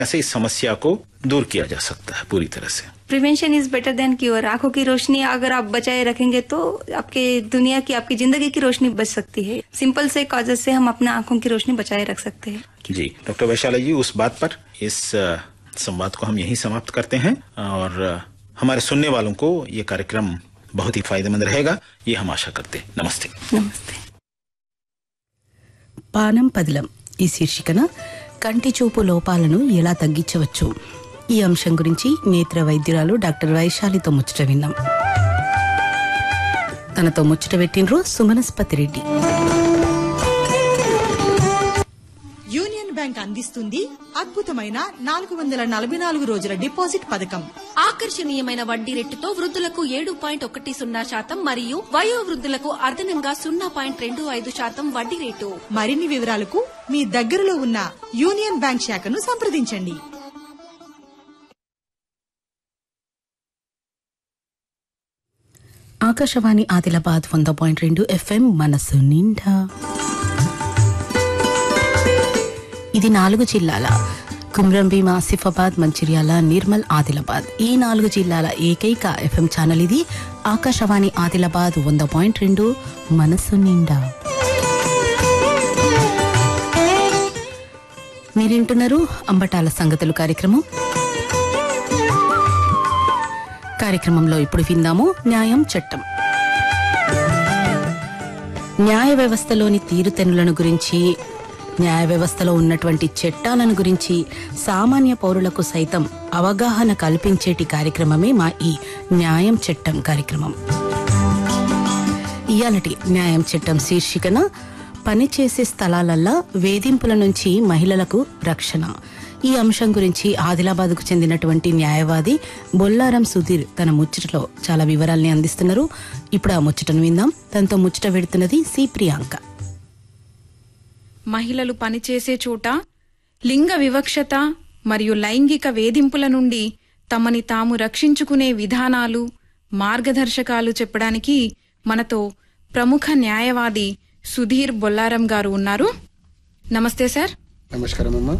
ऐसे इस समस्या को दूर किया जा सकता है पूरी तरह से prevention is better than cure आंखों की रोशनी अगर आप बचाए रखेंगे तो आपके दुनिया की आपकी जिंदगी की रोशनी बच सकती है सिंपल से कॉजेज से हम अपना आंखों की रोशनी बचाए रख सकते हैं जी डॉक्टर वैशाली जी उस बात पर इस अ, संवाद को हम यहीं समाप्त करते हैं और अ, हमारे सुनने वालों को ये कार्यक्रम बहुत ही फायदेमंद रहेगा ये हम आशा करते हैं नमस्ते नमस्ते పానం పదిలం ఈ శీర్షికన కంటి చూపు లోపాలను ఎలా తగ్గించవచ్చు ఈ అంశం గురించి నేత్ర వైద్యురాలు డాక్టర్ వైశాలితో ముచ్చట విన్నాం తనతో ముచ్చట పెట్టినరు సుమనస్పతి రెడ్డి యూనియన్ బ్యాంక్ అందిస్తుంది అద్భుతమైన నాలుగు వందల నలభై నాలుగు రోజుల డిపాజిట్ పథకం ఆకర్షణీయమైన వడ్డీ రేటుతో వృద్ధులకు ఏడు పాయింట్ ఒకటి సున్నా శాతం మరియు వయో వృద్ధులకు అదనంగా సున్నా పాయింట్ రెండు ఐదు శాతం వడ్డీ రేటు మరిన్ని వివరాలకు మీ దగ్గరలో ఉన్న యూనియన్ బ్యాంక్ శాఖను సంప్రదించండి ఆకాశవాణి ఆదిలాబాద్ వంద పాయింట్ రెండు ఎఫ్ఎం మనసు నిండా ఇది నాలుగు జిల్లాల కుమ్రంభీం ఆసిఫాబాద్ మంచిర్యాల నిర్మల్ ఆదిలాబాద్ ఈ నాలుగు జిల్లాల ఏకైక ఎఫ్ఎం ఛానల్ ఇది ఆకాశవాణి ఆదిలాబాద్ వంద పాయింట్ రెండు మనసు నిండా మీరింటున్నారు అంబటాల సంగతులు కార్యక్రమం కార్యక్రమంలో ఇప్పుడు విందాము న్యాయం చట్టం న్యాయ వ్యవస్థలోని తీరుతెన్నులను గురించి న్యాయ వ్యవస్థలో ఉన్నటువంటి చట్టాలను గురించి సామాన్య పౌరులకు సైతం అవగాహన కల్పించేటి కార్యక్రమమే మా ఈ న్యాయం చట్టం కార్యక్రమం ఇయాలటి న్యాయం చట్టం శీర్షికన పనిచేసే స్థలాలల్లా వేధింపుల నుంచి మహిళలకు రక్షణ ఈ అంశం గురించి ఆదిలాబాద్కు చెందినటువంటి న్యాయవాది బొల్లారం సుధీర్ తన ముచ్చటలో చాలా వివరాల్ని అందిస్తున్నారు ఇప్పుడు ఆ ముచ్చటను విందాం తనతో ముచ్చట పెడుతున్నది సి ప్రియాంక మహిళలు పనిచేసే చోట లింగ వివక్షత మరియు లైంగిక వేధింపుల నుండి తమని తాము రక్షించుకునే విధానాలు మార్గదర్శకాలు చెప్పడానికి మనతో ప్రముఖ న్యాయవాది సుధీర్ బొల్లారం గారు ఉన్నారు నమస్తే సార్ నమస్కారం అమ్మా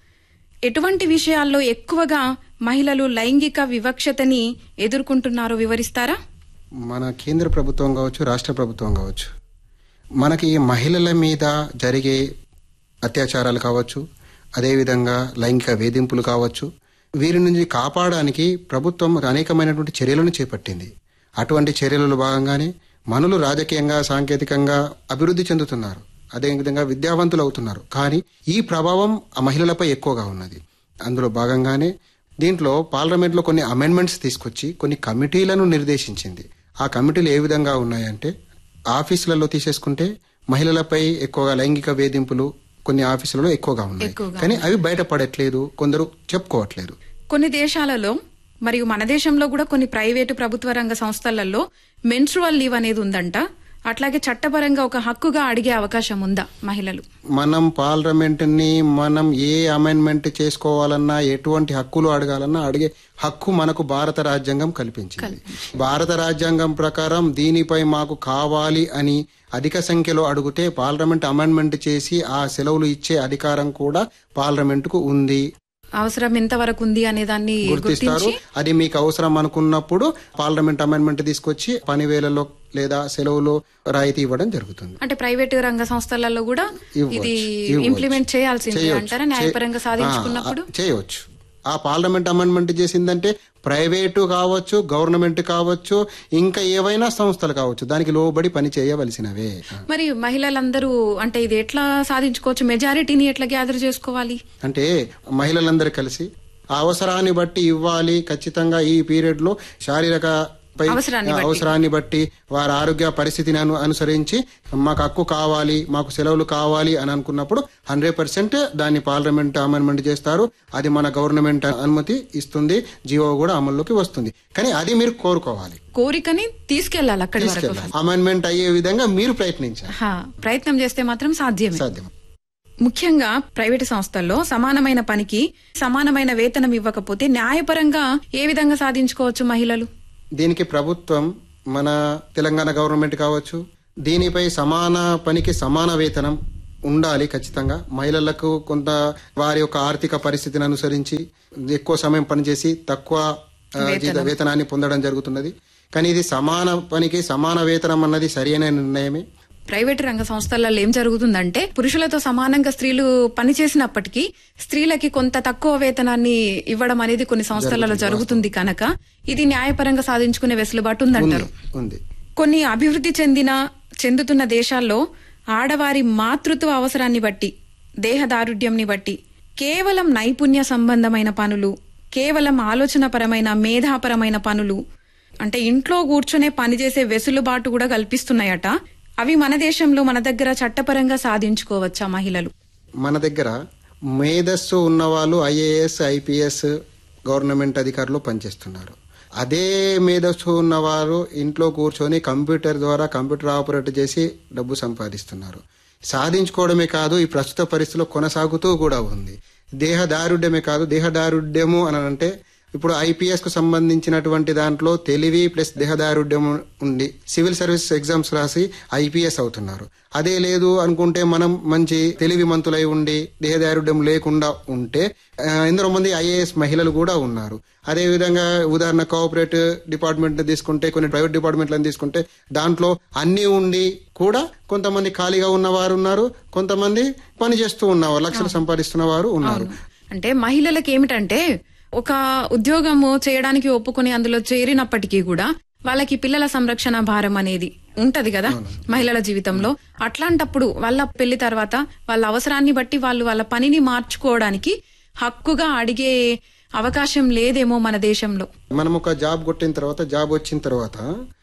ఎటువంటి విషయాల్లో ఎక్కువగా మహిళలు లైంగిక వివక్షతని ఎదుర్కొంటున్నారో వివరిస్తారా మన కేంద్ర ప్రభుత్వం కావచ్చు రాష్ట్ర ప్రభుత్వం కావచ్చు మనకి ఈ మహిళల మీద జరిగే అత్యాచారాలు కావచ్చు అదేవిధంగా లైంగిక వేధింపులు కావచ్చు వీరి నుంచి కాపాడడానికి ప్రభుత్వం అనేకమైనటువంటి చర్యలను చేపట్టింది అటువంటి చర్యలలో భాగంగానే మనులు రాజకీయంగా సాంకేతికంగా అభివృద్ధి చెందుతున్నారు అదేవిధంగా విద్యావంతులు అవుతున్నారు కానీ ఈ ప్రభావం ఆ మహిళలపై ఎక్కువగా ఉన్నది అందులో భాగంగానే దీంట్లో పార్లమెంట్లో కొన్ని అమెండ్మెంట్స్ తీసుకొచ్చి కొన్ని కమిటీలను నిర్దేశించింది ఆ కమిటీలు ఏ విధంగా ఉన్నాయంటే ఆఫీసులలో తీసేసుకుంటే మహిళలపై ఎక్కువగా లైంగిక వేధింపులు కొన్ని ఆఫీసులలో ఎక్కువగా ఉన్నాయి కానీ అవి బయటపడట్లేదు కొందరు చెప్పుకోవట్లేదు కొన్ని దేశాలలో మరియు మన దేశంలో కూడా కొన్ని ప్రైవేటు ప్రభుత్వ రంగ సంస్థలలో మెన్స్ట్రువల్ లీవ్ అనేది ఉందంట అట్లాగే చట్టపరంగా ఒక హక్కుగా అడిగే అవకాశం ఉందా మహిళలు మనం పార్లమెంట్ ని మనం ఏ అమెండ్మెంట్ చేసుకోవాలన్నా ఎటువంటి హక్కులు అడగాలన్నా అడిగే హక్కు మనకు భారత రాజ్యాంగం కల్పించింది భారత రాజ్యాంగం ప్రకారం దీనిపై మాకు కావాలి అని అధిక సంఖ్యలో అడిగితే పార్లమెంట్ అమెండ్మెంట్ చేసి ఆ సెలవులు ఇచ్చే అధికారం కూడా పార్లమెంట్ కు ఉంది అవసరం ఎంతవరకు ఉంది అనే దాన్ని గుర్తిస్తారు గుర్తించి అది మీకు అవసరం అనుకున్నప్పుడు పార్లమెంట్ అమెండ్మెంట్ తీసుకొచ్చి పని వేళలో లేదా సెలవులో రాయితీ ఇవ్వడం జరుగుతుంది అంటే ప్రైవేటు రంగ సంస్థలలో కూడా ఇవ్వచ్చు, ఇది ఇవ్వచ్చు. ఇంప్లిమెంట్ చేయాల్సింది చేయొచ్చు. అంటారా న్యాయపరంగా చే- సాధించుకున్నప్పుడు ఆ, చేయవచ్చు ఆ పార్లమెంట్ అమెండ్మెంట్ చేసిందంటే ప్రైవేటు కావచ్చు గవర్నమెంట్ కావచ్చు ఇంకా ఏవైనా సంస్థలు కావచ్చు దానికి లోబడి పని చేయవలసినవే మరి మహిళలందరూ అంటే ఇది ఎట్లా సాధించుకోవచ్చు మెజారిటీని ఎట్లా గ్యాదర్ చేసుకోవాలి అంటే మహిళలందరూ కలిసి ఆ అవసరాన్ని బట్టి ఇవ్వాలి ఖచ్చితంగా ఈ పీరియడ్ లో శారీరక పై అవసరాన్ని బట్టి. అవసరాన్ని బట్టి వారి ఆరోగ్య పరిస్థితిని అను అనుసరించి మాకు హక్కు కావాలి మాకు సెలవులు కావాలి అని అనుకున్నప్పుడు హండ్రెడ్ పర్సెంట్ దాన్ని పార్లమెంట్ అమెండ్మెంట్ చేస్తారు అది మన గవర్నమెంట్ అనుమతి ఇస్తుంది జీవో కూడా అమల్లోకి వస్తుంది కానీ అది మీరు కోరుకోవాలి కోరికని తీసుకెళ్లాలి అక్కడి వరకు తీసుకెళ్ళాలి అమెండ్మెంట్ అయ్యే విధంగా మీరు ప్రయత్నించాలి హా, ప్రయత్నం చేస్తే మాత్రం సాధ్యమే సాధ్యం ముఖ్యంగా ప్రైవేటు సంస్థల్లో సమానమైన పనికి సమానమైన వేతనం ఇవ్వకపోతే న్యాయపరంగా ఏ విధంగా సాధించుకోవచ్చు మహిళలు దీనికి ప్రభుత్వం మన తెలంగాణ గవర్నమెంట్ కావచ్చు దీనిపై సమాన పనికి సమాన వేతనం ఉండాలి ఖచ్చితంగా మహిళలకు కొంత వారి యొక్క ఆర్థిక పరిస్థితిని అనుసరించి ఎక్కువ సమయం పనిచేసి తక్కువ ఆ, జీత వేతనాన్ని పొందడం జరుగుతున్నది కానీ ఇది సమాన పనికి సమాన వేతనం అన్నది సరైన నిర్ణయమే ప్రైవేట్ రంగ సంస్థలలో ఏం జరుగుతుందంటే పురుషులతో సమానంగా స్త్రీలు పనిచేసినప్పటికీ స్త్రీలకి కొంత తక్కువ వేతనాన్ని ఇవ్వడం అనేది కొన్ని సంస్థలలో జరుగుతుంది కనుక ఇది న్యాయపరంగా సాధించుకునే వెసులుబాటు ఉందంటారు ఉంది కొన్ని అభివృద్ధి చెందిన చెందుతున్న దేశాల్లో ఆడవారి మాతృత్వ అవసరాన్ని బట్టి దేహదారుఢ్యంని బట్టి కేవలం నైపుణ్య సంబంధమైన పనులు కేవలం ఆలోచనపరమైన మేధాపరమైన పనులు అంటే ఇంట్లో కూర్చునే పనిచేసే వెసులుబాటు కూడా కల్పిస్తున్నాయట అవి మన దేశంలో మన దగ్గర చట్టపరంగా సాధించుకోవచ్చా మహిళలు మన దగ్గర మేధస్సు ఉన్నవాళ్ళు ఐఏఎస్ ఐపీఎస్ గవర్నమెంట్ అధికారులు పనిచేస్తున్నారు అదే మేధస్సు ఉన్నవారు ఇంట్లో కూర్చొని కంప్యూటర్ ద్వారా కంప్యూటర్ ఆపరేట్ చేసి డబ్బు సంపాదిస్తున్నారు సాధించుకోవడమే కాదు ఈ ప్రస్తుత పరిస్థితిలో కొనసాగుతూ కూడా ఉంది దేహదారుఢ్యమే కాదు దేహదారుఢ్యము అని అంటే ఇప్పుడు ఐపీఎస్ కు సంబంధించినటువంటి దాంట్లో తెలివి ప్లస్ దేహదారుఢ్యం ఉండి సివిల్ సర్వీస్ ఎగ్జామ్స్ రాసి ఐపీఎస్ అవుతున్నారు అదే లేదు అనుకుంటే మనం మంచి తెలివి మంతులై ఉండి దేహదారుఢ్యం లేకుండా ఉంటే ఆ, ఎందరో మంది ఐఏఎస్ మహిళలు కూడా ఉన్నారు అదే విధంగా ఉదాహరణ కోఆపరేటివ్ డిపార్ట్మెంట్ తీసుకుంటే కొన్ని ప్రైవేట్ డిపార్ట్మెంట్లను తీసుకుంటే దాంట్లో అన్ని ఉండి కూడా కొంతమంది ఖాళీగా ఉన్నవారు ఉన్నారు కొంతమంది పని చేస్తూ ఉన్నవారు లక్షలు సంపాదిస్తున్న వారు ఉన్నారు అంటే మహిళలకు ఏమిటంటే ఒక ఉద్యోగము చేయడానికి ఒప్పుకొని అందులో చేరినప్పటికీ కూడా వాళ్ళకి పిల్లల సంరక్షణ భారం అనేది ఉంటది కదా మహిళల జీవితంలో అట్లాంటప్పుడు వాళ్ళ పెళ్లి తర్వాత వాళ్ళ అవసరాన్ని బట్టి వాళ్ళు వాళ్ళ పనిని మార్చుకోవడానికి హక్కుగా అడిగే అవకాశం లేదేమో మన దేశంలో మనం ఒక జాబ్ కొట్టిన తర్వాత జాబ్ వచ్చిన తర్వాత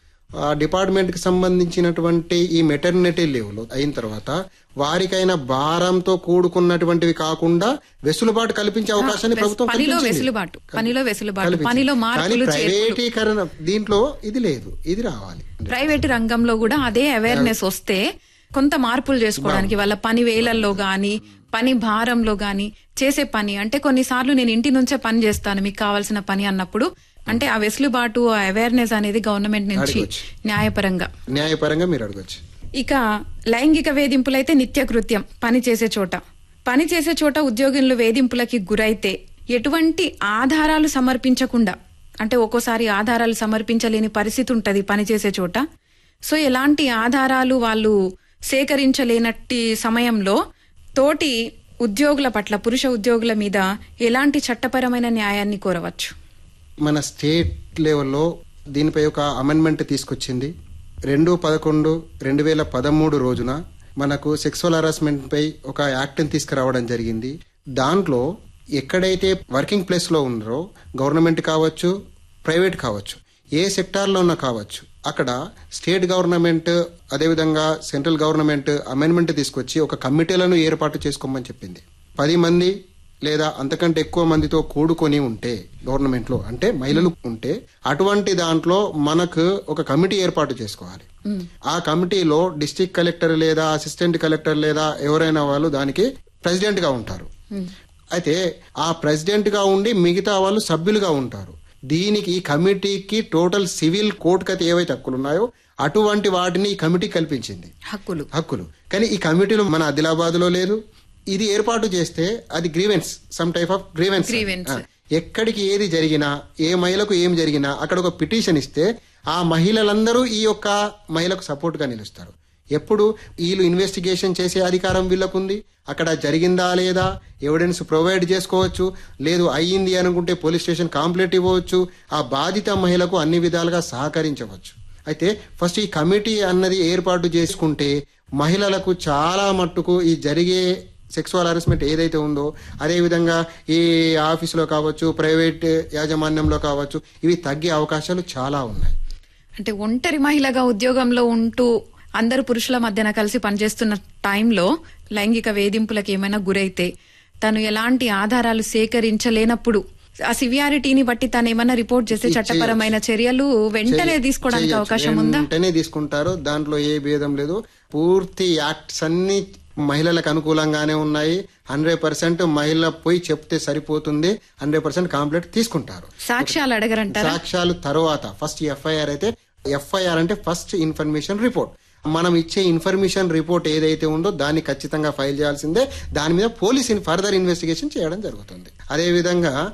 ఆ డిపార్ట్మెంట్ కి సంబంధించినటువంటి ఈ మెటర్నిటీ లీవ్ అయిన తర్వాత వారికైనా భారంతో కూడుకున్నటువంటివి కాకుండా వెసులుబాటు కల్పించే అవకాశాన్ని ప్రభుత్వం పనిలో కల్పించింది. వెసులుబాటు పనిలో వెసులుబాటు కల్పించింది. పనిలో కానీ మార్పులు చేర్పులు ప్రైవేటీకరణ దీంట్లో ఇది లేదు ఇది రావాలి ప్రైవేట్ రంగంలో కూడా అదే అవేర్నెస్ వస్తే కొంత మార్పులు చేసుకోవడానికి వాళ్ళ పని వేలల్లో గాని పని భారంలో గాని చేసే పని అంటే కొన్నిసార్లు నేను ఇంటి నుంచే పని చేస్తాను మీకు కావాల్సిన పని అన్నప్పుడు అంటే ఆ వెసులుబాటు ఆ అవేర్నెస్ అనేది గవర్నమెంట్ నుంచి అడగొచ్చు. న్యాయపరంగా న్యాయపరంగా మీరు అడగచ్చు ఇక లైంగిక వేధింపులైతే నిత్యకృత్యం పని చేసే చోట పని చేసే చోట ఉద్యోగులు వేధింపులకి గురైతే ఎటువంటి ఆధారాలు సమర్పించకుండా అంటే ఒక్కోసారి ఆధారాలు సమర్పించలేని పరిస్థితి ఉంటది పని చేసే చోట సో ఎలాంటి ఆధారాలు వాళ్ళు సేకరించలేనట్టి సమయంలో తోటి ఉద్యోగుల పట్ల పురుష ఉద్యోగుల మీద ఎలాంటి చట్టపరమైన న్యాయాన్ని కోరవచ్చు మన స్టేట్ లెవెల్లో దీనిపై ఒక అమెండ్మెంట్ తీసుకొచ్చింది రెండు పదకొండు రెండు వేల పదమూడు రోజున మనకు సెక్సువల్ హరాస్మెంట్ పై ఒక యాక్ట్ని తీసుకురావడం జరిగింది దాంట్లో ఎక్కడైతే వర్కింగ్ ప్లేస్ లో ఉన్నారో గవర్నమెంట్ కావచ్చు ప్రైవేట్ కావచ్చు ఏ సెక్టార్లో ఉన్నా కావచ్చు అక్కడ స్టేట్ గవర్నమెంట్ అదేవిధంగా సెంట్రల్ గవర్నమెంట్ అమెండ్మెంట్ తీసుకొచ్చి ఒక కమిటీలను ఏర్పాటు చేసుకోమని చెప్పింది పది మంది లేదా అంతకంటే ఎక్కువ మందితో కూడుకొని ఉంటే గవర్నమెంట్ లో అంటే మహిళలు ఉంటే అటువంటి దాంట్లో మనకు ఒక కమిటీ ఏర్పాటు చేసుకోవాలి ఆ కమిటీలో డిస్ట్రిక్ట్ కలెక్టర్ లేదా అసిస్టెంట్ కలెక్టర్ లేదా ఎవరైనా వాళ్ళు దానికి ప్రెసిడెంట్ గా ఉంటారు అయితే ఆ ప్రెసిడెంట్ గా ఉండి మిగతా వాళ్ళు సభ్యులుగా ఉంటారు దీనికి ఈ కమిటీకి టోటల్ సివిల్ కోర్టుకి అయితే ఏవైతే హక్కులు ఉన్నాయో అటువంటి వాటిని ఈ కమిటీ కల్పించింది హక్కులు హక్కులు కానీ ఈ కమిటీలో మన ఆదిలాబాద్ లో లేదు ఇది ఏర్పాటు చేస్తే అది grievance some type of grievance Grievance. ఎక్కడికి ఏది జరిగినా ఏ మహిళకు ఏం జరిగినా అక్కడ ఒక పిటిషన్ ఇస్తే ఆ మహిళలందరూ ఈ యొక్క మహిళకు సపోర్ట్ గా నిలుస్తారు ఎప్పుడు వీళ్ళు ఇన్వెస్టిగేషన్ చేసే అధికారం వీళ్ళకుంది అక్కడ జరిగిందా లేదా ఎవిడెన్స్ ప్రొవైడ్ చేసుకోవచ్చు లేదు అయ్యింది అనుకుంటే పోలీస్ స్టేషన్ కాంప్లైంట్ ఇవ్వవచ్చు ఆ బాధిత మహిళకు అన్ని విధాలుగా సహకరించవచ్చు అయితే ఫస్ట్ ఈ కమిటీ అన్నది ఏర్పాటు చేసుకుంటే మహిళలకు చాలా మట్టుకు ఈ జరిగే సెక్సువల్ హరాస్మెంట్ ఏదైతే ఉందో అదే విధంగా ఈ ఆఫీసులో కావచ్చు ప్రైవేట్ యాజమాన్యంలో కావచ్చు ఇవి తగ్గే అవకాశాలు చాలా ఉన్నాయి అంటే ఒంటరి మహిళగా ఉద్యోగంలో ఉంటూ అందరు పురుషుల మధ్యన కలిసి పనిచేస్తున్న టైంలో లైంగిక వేధింపులకు ఏమైనా గురైతే తను ఎలాంటి ఆధారాలు సేకరించలేనప్పుడు ఆ సివియారిటీని బట్టి తను ఏమైనా రిపోర్ట్ చేస్తే చట్టపరమైన చర్యలు వెంటనే తీసుకోవడానికి చేయొచ్చు. అవకాశం ఉందా వెంటనే తీసుకుంటారు దాంట్లో ఏ భేదం లేదు పూర్తి యాక్ట్స్ అన్ని మహిళలకు అనుకూలంగానే ఉన్నాయి హండ్రెడ్ పర్సెంట్ మహిళ పోయి చెప్తే సరిపోతుంది హండ్రెడ్ పర్సెంట్ కాంప్లైంట్ తీసుకుంటారు సాక్ష్యాలు అడగరంటారా సాక్ష్యాలు తర్వాత ఫస్ట్ ఎఫ్ఐఆర్ అయితే ఎఫ్ఐఆర్ అంటే ఫస్ట్ ఇన్ఫర్మేషన్ రిపోర్ట్ మనం ఇచ్చే ఇన్ఫర్మేషన్ రిపోర్ట్ ఏదైతే ఉందో దాన్ని ఖచ్చితంగా ఫైల్ చేయాల్సిందే దాని మీద పోలీస్ ఫర్దర్ ఇన్వెస్టిగేషన్ చేయడం జరుగుతుంది అదేవిధంగా